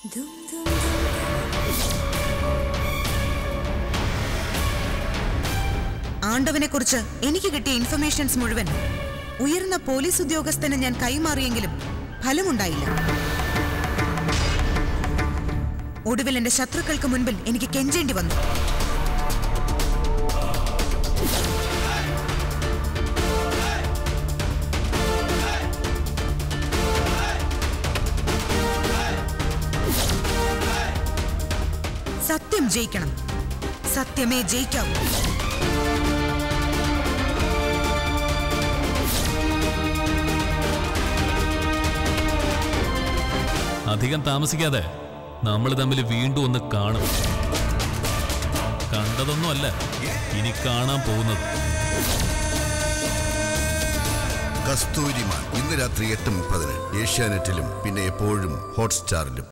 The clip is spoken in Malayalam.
ആണ്ടവനെ കുറിച്ച് എനിക്ക് കിട്ടിയ ഇൻഫർമേഷൻസ് മുഴുവൻ ഉയർന്ന പോലീസ് ഉദ്യോഗസ്ഥന് ഞാൻ കൈമാറിയെങ്കിലും ഫലമുണ്ടായില്ല ഒടുവിൽ എന്റെ ശത്രുക്കൾക്ക് മുൻപിൽ എനിക്ക് കെഞ്ചേണ്ടി വന്നു സത്യം ജയിക്കണം സത്യമേ ജയിക്കാവൂ അധികം താമസിക്കാതെ നമ്മൾ തമ്മിൽ വീണ്ടും ഒന്ന് കാണും കണ്ടതൊന്നുമല്ല ഇനി കാണാൻ പോകുന്നത് കസ്തൂരിമാൻ ഇന്ന് രാത്രി എട്ട് മുപ്പതിന് ഏഷ്യാനെറ്റിലും പിന്നെ എപ്പോഴും ഹോട്ട്സ്റ്റാറിലും